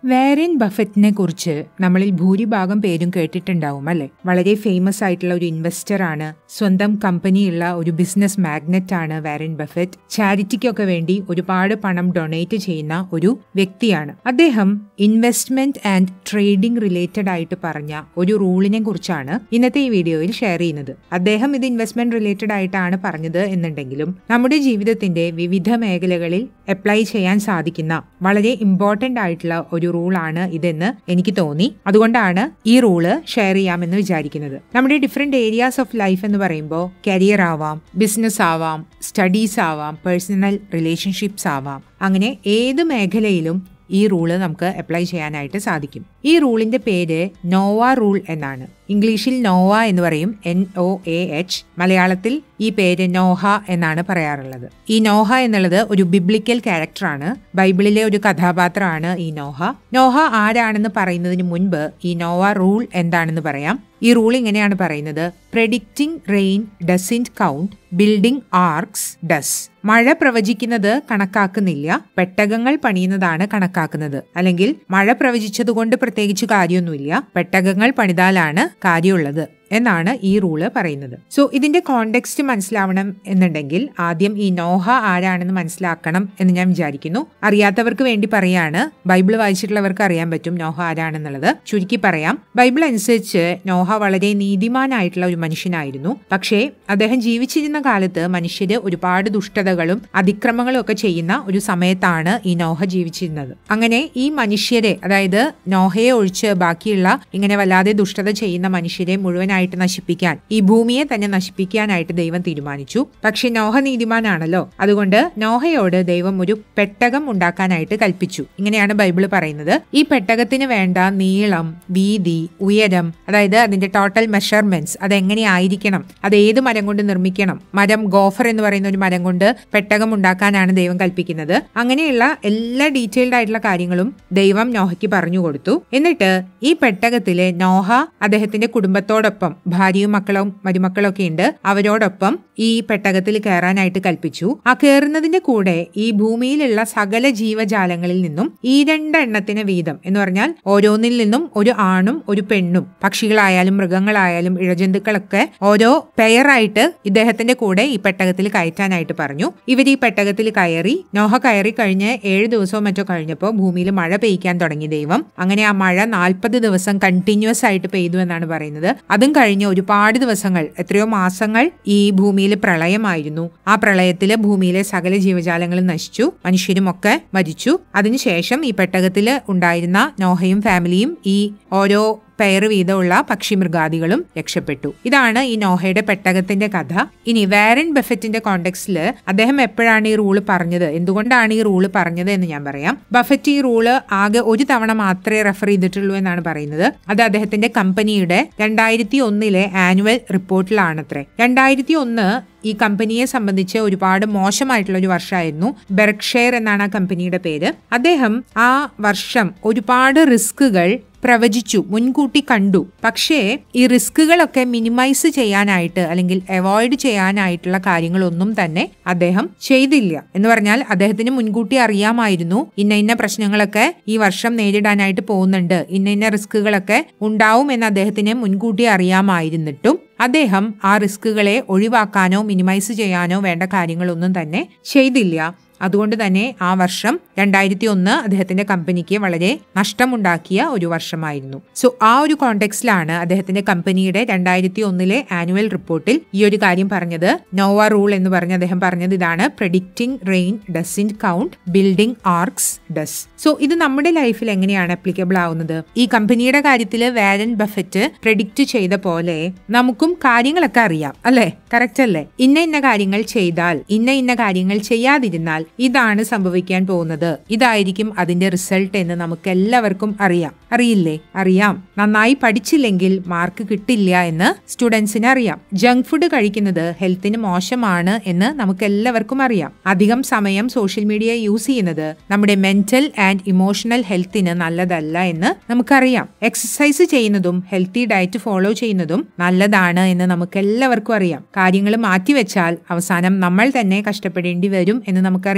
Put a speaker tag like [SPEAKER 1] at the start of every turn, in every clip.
[SPEAKER 1] Warren ബഫറ്റിനെ കുറിച്ച് നമ്മളിൽ ഭൂരിഭാഗം പേരും കേട്ടിട്ടുണ്ടാവും അല്ലെ വളരെ ഫേമസ് ആയിട്ടുള്ള ഒരു ഇൻവെസ്റ്റർ ആണ് സ്വന്തം കമ്പനിയുള്ള ഒരു ബിസിനസ് മാഗ്നറ്റ് ആണ് വാരൻ ബഫറ്റ് ചാരിറ്റിക്കൊക്കെ വേണ്ടി ഒരുപാട് പണം ഡൊണേറ്റ് ചെയ്യുന്ന ഒരു വ്യക്തിയാണ് അദ്ദേഹം ഇൻവെസ്റ്റ്മെന്റ് ആൻഡ് ട്രേഡിംഗ് റിലേറ്റഡ് ആയിട്ട് പറഞ്ഞ ഒരു റൂളിനെ കുറിച്ചാണ് ഇന്നത്തെ ഈ വീഡിയോയിൽ ഷെയർ ചെയ്യുന്നത് അദ്ദേഹം ഇത് ഇൻവെസ്റ്റ്മെന്റ് റിലേറ്റഡ് ആയിട്ടാണ് പറഞ്ഞത് എന്നുണ്ടെങ്കിലും നമ്മുടെ ജീവിതത്തിന്റെ വിവിധ മേഖലകളിൽ അപ്ലൈ ചെയ്യാൻ സാധിക്കുന്ന വളരെ ഇമ്പോർട്ടന്റ് ആയിട്ടുള്ള ഒരു റൂളാണ് ഇതെന്ന് എനിക്ക് തോന്നി അതുകൊണ്ടാണ് ഈ റൂള് ഷെയർ ചെയ്യാമെന്ന് വിചാരിക്കുന്നത് നമ്മുടെ ഡിഫറെന്റ് ഏരിയാസ് ഓഫ് ലൈഫ് എന്ന് പറയുമ്പോൾ കരിയർ ആവാം ബിസിനസ് ആവാം സ്റ്റഡീസ് ആവാം പേഴ്സണൽ റിലേഷൻഷിപ്സ് ആവാം അങ്ങനെ ഏത് മേഖലയിലും ഈ റൂള് നമുക്ക് അപ്ലൈ ചെയ്യാനായിട്ട് സാധിക്കും ഈ റൂളിന്റെ പേര് നോവ റൂൾ എന്നാണ് ഇംഗ്ലീഷിൽ നോവ എന്ന് പറയും എൻ ഒ എ എച്ച് മലയാളത്തിൽ ഈ പേര് നോഹ എന്നാണ് പറയാറുള്ളത് ഈ നോഹ എന്നുള്ളത് ഒരു ബിബ്ലിക്കൽ ക്യാരക്ടറാണ് ബൈബിളിലെ ഒരു കഥാപാത്രമാണ് ഈ നോഹ നോഹ ആരാണെന്ന് പറയുന്നതിന് മുൻപ് ഈ നോവ റൂൾ എന്താണെന്ന് പറയാം ഈ റൂൾ ഇങ്ങനെയാണ് പറയുന്നത് predicting rain doesn't count building arks does മഴ പ്രവചിക്കുന്നത് കണക്കാക്കുന്നില്ല പെട്ടകങ്ങൾ പണിയുന്നതാണ് കണക്കാക്കുന്നത് അല്ലെങ്കിൽ മഴ പ്രവചിച്ചതുകൊണ്ട് പ്രത്യേകിച്ച് കാര്യമൊന്നുമില്ല പെട്ടകങ്ങൾ പണിതാലാണ് കാര്യമുള്ളത് എന്നാണ് ഈ റൂള് പറയുന്നത് സോ ഇതിന്റെ കോണ്ടെക്സ്റ്റ് മനസ്സിലാവണം എന്നുണ്ടെങ്കിൽ ആദ്യം ഈ നോഹ ആരാണെന്ന് മനസ്സിലാക്കണം എന്ന് ഞാൻ വിചാരിക്കുന്നു അറിയാത്തവർക്ക് വേണ്ടി പറയാണ് ബൈബിൾ വായിച്ചിട്ടുള്ളവർക്ക് അറിയാൻ പറ്റും നോഹ ആരാണെന്നുള്ളത് ചുരുക്കി പറയാം ബൈബിൾ അനുസരിച്ച് നോഹ വളരെ നീതിമാനായിട്ടുള്ള ഒരു മനുഷ്യനായിരുന്നു പക്ഷേ അദ്ദേഹം ജീവിച്ചിരുന്ന കാലത്ത് മനുഷ്യര് ഒരുപാട് ദുഷ്ടതകളും അതിക്രമങ്ങളും ഒക്കെ ചെയ്യുന്ന ഒരു സമയത്താണ് ഈ നോഹ ജീവിച്ചിരുന്നത് അങ്ങനെ ഈ മനുഷ്യരെ അതായത് നോഹയെ ഒഴിച്ച് ബാക്കിയുള്ള ഇങ്ങനെ വല്ലാതെ ദുഷ്ടത ചെയ്യുന്ന മനുഷ്യരെ മുഴുവനായി ആയിട്ട് നശിപ്പിക്കാൻ ഈ ഭൂമിയെ തന്നെ നശിപ്പിക്കാനായിട്ട് ദൈവം തീരുമാനിച്ചു പക്ഷെ നോഹ നീതിമാനാണല്ലോ അതുകൊണ്ട് നോഹയോട് ദൈവം ഒരു പെട്ടകം ഉണ്ടാക്കാനായിട്ട് കൽപ്പിച്ചു ഇങ്ങനെയാണ് ബൈബിള് പറയുന്നത് ഈ പെട്ടകത്തിന് വേണ്ട നീളം വീതി ഉയരം അതായത് അതിന്റെ ടോട്ടൽ മെഷർമെന്റ്സ് അത് എങ്ങനെയായിരിക്കണം അത് ഏത് മരം കൊണ്ട് നിർമ്മിക്കണം മരം ഗോഫർ എന്ന് പറയുന്ന ഒരു മരം കൊണ്ട് പെട്ടകം ഉണ്ടാക്കാനാണ് ദൈവം കൽപ്പിക്കുന്നത് അങ്ങനെയുള്ള എല്ലാ ഡീറ്റെയിൽഡ് ആയിട്ടുള്ള കാര്യങ്ങളും ദൈവം നോഹയ്ക്ക് പറഞ്ഞു കൊടുത്തു എന്നിട്ട് ഈ പെട്ടകത്തിലെ നോഹ അദ്ദേഹത്തിന്റെ കുടുംബത്തോടൊപ്പം ഭാര്യയും മക്കളും മരുമക്കളൊക്കെ ഉണ്ട് അവരോടൊപ്പം ഈ പെട്ടകത്തിൽ കയറാനായിട്ട് കൽപ്പിച്ചു ആ കയറുന്നതിന്റെ കൂടെ ഈ ഭൂമിയിലുള്ള സകല ജീവജാലങ്ങളിൽ നിന്നും ഈ രണ്ടെണ്ണത്തിന് വീതം എന്ന് പറഞ്ഞാൽ ഓരോന്നിൽ നിന്നും ഒരു ആണും ഒരു പെണ്ണും പക്ഷികളായാലും മൃഗങ്ങളായാലും ഇഴജന്തുക്കളൊക്കെ ഓരോ പെയറായിട്ട് ഇദ്ദേഹത്തിന്റെ കൂടെ ഈ പെട്ടകത്തിൽ കയറ്റാനായിട്ട് പറഞ്ഞു ഇവർ ഈ പെട്ടകത്തിൽ കയറി നോഹ കയറി കഴിഞ്ഞ് ഏഴ് ദിവസവും മറ്റോ കഴിഞ്ഞപ്പോൾ ഭൂമിയിൽ മഴ പെയ്യ്ക്കാൻ തുടങ്ങി ദൈവം അങ്ങനെ ആ മഴ നാൽപ്പത് ദിവസം കണ്ടിന്യൂസ് ആയിട്ട് പെയ്തു എന്നാണ് പറയുന്നത് അതും കഴിഞ്ഞ് ഒരുപാട് ദിവസങ്ങൾ എത്രയോ മാസങ്ങൾ ഈ ഭൂമിയിൽ പ്രളയമായിരുന്നു ആ പ്രളയത്തില് ഭൂമിയിലെ സകല ജീവജാലങ്ങളും നശിച്ചു മനുഷ്യരും ഒക്കെ മരിച്ചു അതിനുശേഷം ഈ പെട്ടകത്തിൽ ഉണ്ടായിരുന്ന നോഹയും ഫാമിലിയും ഈ ഓരോ പെയർ വീതമുള്ള പക്ഷിമൃഗാദികളും രക്ഷപ്പെട്ടു ഇതാണ് ഈ നോഹയുടെ പെട്ടകത്തിന്റെ കഥ ഇനി വാരൻ ബഫറ്റിന്റെ കോണ്ടെക്സ്റ്റിൽ അദ്ദേഹം എപ്പോഴാണ് ഈ റൂള് പറഞ്ഞത് എന്തുകൊണ്ടാണ് ഈ റൂള് പറഞ്ഞത് എന്ന് ഞാൻ പറയാം ബഫറ്റ് ഈ റൂള് ആകെ ഒരു തവണ മാത്രമേ റെഫർ ചെയ്തിട്ടുള്ളൂ എന്നാണ് പറയുന്നത് അത് അദ്ദേഹത്തിന്റെ കമ്പനിയുടെ രണ്ടായിരത്തി ഒന്നിലെ ആനുവൽ റിപ്പോർട്ടിലാണത്രേ രണ്ടായിരത്തി ഒന്ന് ഈ കമ്പനിയെ സംബന്ധിച്ച് ഒരുപാട് മോശമായിട്ടുള്ള ഒരു വർഷമായിരുന്നു ബെർക്ക്ഷയർ എന്നാണ് ആ കമ്പനിയുടെ പേര് അദ്ദേഹം ആ വർഷം ഒരുപാട് റിസ്കുകൾ പ്രവചിച്ചു മുൻകൂട്ടി കണ്ടു പക്ഷേ ഈ റിസ്കുകളൊക്കെ മിനിമൈസ് ചെയ്യാനായിട്ട് അല്ലെങ്കിൽ അവോയ്ഡ് ചെയ്യാനായിട്ടുള്ള കാര്യങ്ങളൊന്നും തന്നെ അദ്ദേഹം ചെയ്തില്ല എന്ന് പറഞ്ഞാൽ അദ്ദേഹത്തിന് മുൻകൂട്ടി അറിയാമായിരുന്നു ഇന്ന ഇന്ന പ്രശ്നങ്ങളൊക്കെ ഈ വർഷം നേരിടാനായിട്ട് പോകുന്നുണ്ട് ഇന്ന ഇന്ന റിസ്കുകളൊക്കെ ഉണ്ടാവും എന്ന് അദ്ദേഹത്തിന് മുൻകൂട്ടി അറിയാമായിരുന്നിട്ടും അദ്ദേഹം ആ റിസ്കുകളെ ഒഴിവാക്കാനോ മിനിമൈസ് ചെയ്യാനോ വേണ്ട കാര്യങ്ങളൊന്നും തന്നെ ചെയ്തില്ല അതുകൊണ്ട് തന്നെ ആ വർഷം രണ്ടായിരത്തി ഒന്ന് അദ്ദേഹത്തിന്റെ കമ്പനിക്ക് വളരെ നഷ്ടമുണ്ടാക്കിയ ഒരു വർഷമായിരുന്നു സോ ആ ഒരു കോണ്ടെക്സ്റ്റിലാണ് അദ്ദേഹത്തിന്റെ കമ്പനിയുടെ രണ്ടായിരത്തി ഒന്നിലെ ആനുവൽ റിപ്പോർട്ടിൽ ഈ ഒരു കാര്യം പറഞ്ഞത് നോവ റൂൾ എന്ന് പറഞ്ഞ് അദ്ദേഹം പറഞ്ഞത് ഇതാണ് predicting rain doesn't count building arks does so ഇത് നമ്മുടെ ലൈഫിൽ എങ്ങനെയാണ് അപ്ലിക്കബിൾ ആവുന്നത് ഈ കമ്പനിയുടെ കാര്യത്തിൽ വാരൻ ബഫറ്റ് പ്രഡിക്റ്റ് ചെയ്ത പോലെ നമുക്കും കാര്യങ്ങളൊക്കെ അറിയാം അല്ലെ കറക്റ്റ് അല്ലേ ഇന്ന ഇന്ന കാര്യങ്ങൾ ചെയ്താൽ ഇന്ന ഇന്ന കാര്യങ്ങൾ ചെയ്യാതിരുന്നാൽ ഇതാണ് സംഭവിക്കാൻ പോകുന്നത് ഇതായിരിക്കും അതിന്റെ റിസൾട്ട് എന്ന് നമുക്ക് എല്ലാവർക്കും അറിയാം അറിയില്ലേ അറിയാം നന്നായി പഠിച്ചില്ലെങ്കിൽ മാർക്ക് കിട്ടില്ല എന്ന് സ്റ്റുഡൻസിന് അറിയാം ജങ്ക് ഫുഡ് കഴിക്കുന്നത് ഹെൽത്തിന് മോശമാണ് എന്ന് നമുക്ക് എല്ലാവർക്കും അറിയാം അധികം സമയം സോഷ്യൽ മീഡിയ യൂസ് ചെയ്യുന്നത് നമ്മുടെ മെന്റൽ ആൻഡ് ഇമോഷണൽ ഹെൽത്തിന് നല്ലതല്ല എന്ന് നമുക്കറിയാം എക്സസൈസ് ചെയ്യുന്നതും ഹെൽത്തി ഡയറ്റ് ഫോളോ ചെയ്യുന്നതും നല്ലതാണ് എന്ന് നമുക്ക് എല്ലാവർക്കും അറിയാം കാര്യങ്ങൾ മാറ്റിവെച്ചാൽ അവസാനം നമ്മൾ തന്നെ കഷ്ടപ്പെടേണ്ടി വരും എന്ന് നമുക്കറിയാം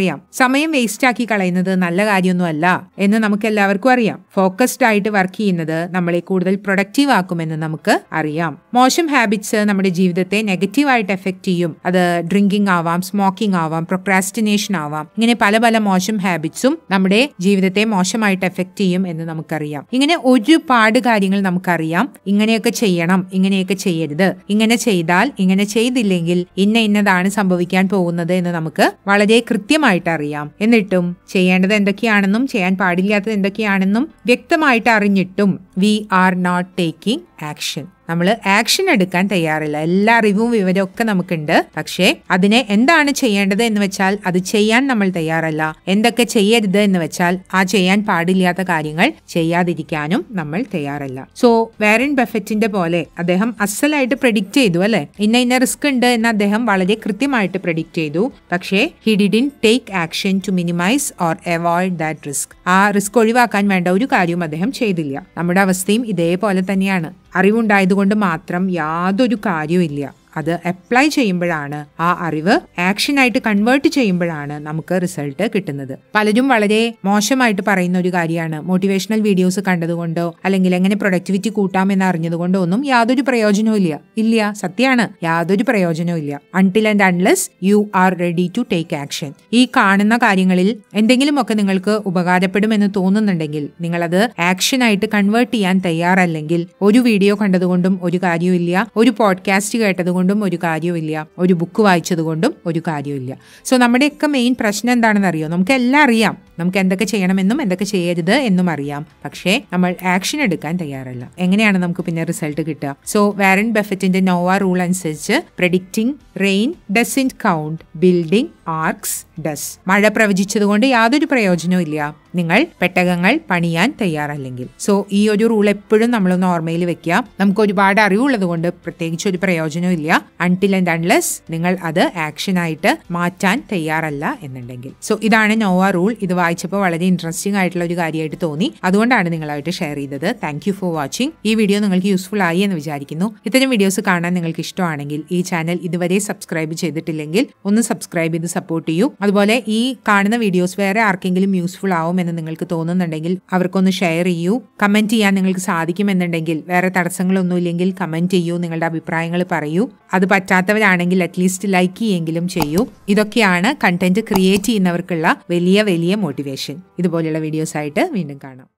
[SPEAKER 1] നമുക്കറിയാം സമയം വേസ്റ്റ് ആക്കി കളയുന്നത് നല്ല കാര്യമൊന്നുമല്ല എന്ന് നമുക്ക് എല്ലാവർക്കും അറിയാം ഫോക്കസ്ഡ് ആയിട്ട് വർക്ക് ചെയ്യുന്നത് നമ്മളെ കൂടുതൽ പ്രൊഡക്റ്റീവ് ആക്കുമെന്ന് നമുക്ക് അറിയാം മോശം ഹാബിറ്റ്സ് നമ്മുടെ ജീവിതത്തെ നെഗറ്റീവായിട്ട് എഫക്ട് ചെയ്യും അത് ഡ്രിങ്കിങ് ആവാം സ്മോക്കിംഗ് ആവാം പ്രൊക്രാസ്റ്റിനേഷൻ ആവാം ഇങ്ങനെ പല പല മോശം ഹാബിറ്റ്സും നമ്മുടെ ജീവിതത്തെ മോശമായിട്ട് എഫക്ട് ചെയ്യും എന്ന് നമുക്കറിയാം ഇങ്ങനെ ഒരുപാട് കാര്യങ്ങൾ നമുക്കറിയാം ഇങ്ങനെയൊക്കെ ചെയ്യണം ഇങ്ങനെയൊക്കെ ചെയ്യരുത് ഇങ്ങനെ ചെയ്താൽ ഇങ്ങനെ ചെയ്തില്ലെങ്കിൽ ഇന്ന ഇന്നതാണ് സംഭവിക്കാൻ പോകുന്നത് എന്ന് നമുക്ക് വളരെ കൃത്യമായിട്ട് അറിയാം എന്നിട്ടും ചെയ്യേണ്ടത് എന്തൊക്കെയാണെന്നും ചെയ്യാൻ പാടില്ലാത്തത് എന്തൊക്കെയാണെന്നും വ്യക്തമായിട്ട് അറിഞ്ഞിട്ടും we are not taking action നമ്മൾ ആക്ഷൻ എടുക്കാൻ തയ്യാറില്ല എല്ലാ അറിവും വിവരവും ഒക്കെ നമുക്കുണ്ട് പക്ഷേ അതിനെ എന്താണ് ചെയ്യേണ്ടത് എന്ന് വെച്ചാൽ അത് ചെയ്യാൻ നമ്മൾ തയ്യാറല്ല എന്തൊക്കെ ചെയ്യരുത് എന്ന് വെച്ചാൽ ആ ചെയ്യാൻ പാടില്ലാത്ത കാര്യങ്ങൾ ചെയ്യാതിരിക്കാനും നമ്മൾ തയ്യാറല്ല സോ വാരൻ ബഫറ്റിന്റെ പോലെ അദ്ദേഹം അസലായിട്ട് പ്രെഡിക്റ്റ് ചെയ്തു അല്ലെ ഇന്ന ഇന്ന റിസ്ക് ഉണ്ട് എന്ന് അദ്ദേഹം വളരെ കൃത്യമായിട്ട് പ്രെഡിക്റ്റ് ചെയ്തു പക്ഷേ he didn't take action to minimise or avoid that risk ആ റിസ്ക് ഒഴിവാക്കാൻ വേണ്ട ഒരു കാര്യവും അദ്ദേഹം ചെയ്തില്ല നമ്മുടെ അവസ്ഥയും ഇതേപോലെ തന്നെയാണ് അറിവുണ്ടായതുകൊണ്ട് മാത്രം യാതൊരു കാര്യവുമില്ല അത് അപ്ലൈ ചെയ്യുമ്പോഴാണ് ആ അറിവ് ആക്ഷനായിട്ട് കൺവേർട്ട് ചെയ്യുമ്പോഴാണ് നമുക്ക് റിസൾട്ട് കിട്ടുന്നത് പലരും വളരെ മോശമായിട്ട് പറയുന്ന ഒരു കാര്യമാണ് മോട്ടിവേഷണൽ വീഡിയോസ് കണ്ടതുകൊണ്ടോ അല്ലെങ്കിൽ എങ്ങനെ പ്രൊഡക്ടിവിറ്റി കൂട്ടാമെന്ന് അറിഞ്ഞതുകൊണ്ടോ ഒന്നും യാതൊരു പ്രയോജനവും ഇല്ല ഇല്ല സത്യമാണ് യാതൊരു പ്രയോജനവും ഇല്ല until and unless you are ready to take action ഈ കാണുന്ന കാര്യങ്ങളിൽ എന്തെങ്കിലുമൊക്കെ നിങ്ങൾക്ക് ഉപകാരപ്പെടുമെന്ന് തോന്നുന്നുണ്ടെങ്കിൽ നിങ്ങളത് ആക്ഷനായിട്ട് കൺവേർട്ട് ചെയ്യാൻ തയ്യാറല്ലെങ്കിൽ ഒരു വീഡിയോ കണ്ടതുകൊണ്ടും ഒരു കാര്യമില്ല ഒരു പോഡ്കാസ്റ്റ് കേട്ടതുകൊണ്ടും കൊണ്ടും ഒരു കാര്യമില്ല ഒരു ബുക്ക് വായിച്ചത് കൊണ്ടും ഒരു കാര്യമില്ല സോ നമ്മുടെയൊക്കെ മെയിൻ പ്രശ്നം എന്താണെന്ന് അറിയോ നമുക്ക് എല്ലാം അറിയാം നമുക്ക് എന്തൊക്കെ ചെയ്യണമെന്നും എന്തൊക്കെ ചെയ്യരുത് എന്നും അറിയാം പക്ഷേ നമ്മൾ ആക്ഷൻ എടുക്കാൻ തയ്യാറല്ല എങ്ങനെയാണ് നമുക്ക് പിന്നെ റിസൾട്ട് കിട്ടുക സോ വാരൻ ബെഫറ്റിന്റെ നോവ റൂൾ അനുസരിച്ച് predicting rain doesn't count building arks does മഴ പ്രവചിച്ചതുകൊണ്ട് യാതൊരു പ്രയോജനവും ഇല്ല നിങ്ങൾ പെട്ടകങ്ങൾ പണിയാൻ തയ്യാറല്ലെങ്കിൽ സോ ഈ ഒരു റൂൾ എപ്പോഴും നമ്മളൊന്ന് ഓർമ്മയിൽ വെക്കുക നമുക്ക് ഒരുപാട് അറിവുള്ളത് കൊണ്ട് പ്രത്യേകിച്ച് ഒരു പ്രയോജനവും ഇല്ല അൺടിൽ ആൻഡ് അൺലെസ് നിങ്ങൾ അത് ആക്ഷനായിട്ട് മാറ്റാൻ തയ്യാറല്ല എന്നുണ്ടെങ്കിൽ സോ ഇതാണ് നോവ റൂൾ ഇത് വായിച്ചപ്പോൾ വളരെ ഇൻട്രസ്റ്റിംഗ് ആയിട്ടുള്ള ഒരു കാര്യമായിട്ട് തോന്നി അതുകൊണ്ടാണ് നിങ്ങളായിട്ട് ഷെയർ ചെയ്തത് താങ്ക് യു ഫോർ വാച്ചിങ് ഈ വീഡിയോ നിങ്ങൾക്ക് യൂസ്ഫുൾ ആയി എന്ന് വിചാരിക്കുന്നു ഇത്തരം വീഡിയോസ് കാണാൻ നിങ്ങൾക്ക് ഇഷ്ടമാണെങ്കിൽ ഈ ചാനൽ ഇതുവരെ സബ്സ്ക്രൈബ് ചെയ്തിട്ടില്ലെങ്കിൽ ഒന്ന് സബ്സ്ക്രൈബ് ചെയ്ത് സപ്പോർട്ട് ചെയ്യൂ അതുപോലെ ഈ കാണുന്ന വീഡിയോസ് വേറെ ആർക്കെങ്കിലും യൂസ്ഫുൾ ആവും എന്ന് നിങ്ങൾക്ക് തോന്നുന്നുണ്ടെങ്കിൽ അവർക്കൊന്ന് ഷെയർ ചെയ്യൂ കമന്റ് ചെയ്യാൻ നിങ്ങൾക്ക് സാധിക്കുമെന്നുണ്ടെങ്കിൽ വേറെ തടസ്സങ്ങളൊന്നും ഇല്ലെങ്കിൽ കമന്റ് ചെയ്യൂ നിങ്ങളുടെ അഭിപ്രായങ്ങൾ പറയൂ അത് പറ്റാത്തവരാണെങ്കിൽ അറ്റ്ലീസ്റ്റ് ലൈക്ക് ചെയ്യെങ്കിലും ചെയ്യൂ ഇതൊക്കെയാണ് കണ്ടന്റ് ക്രിയേറ്റ് ചെയ്യുന്നവർക്കുള്ള വലിയ വലിയ മോട്ടിവേഷൻ ഇതുപോലെയുള്ള വീഡിയോസ് ആയിട്ട് വീണ്ടും കാണാം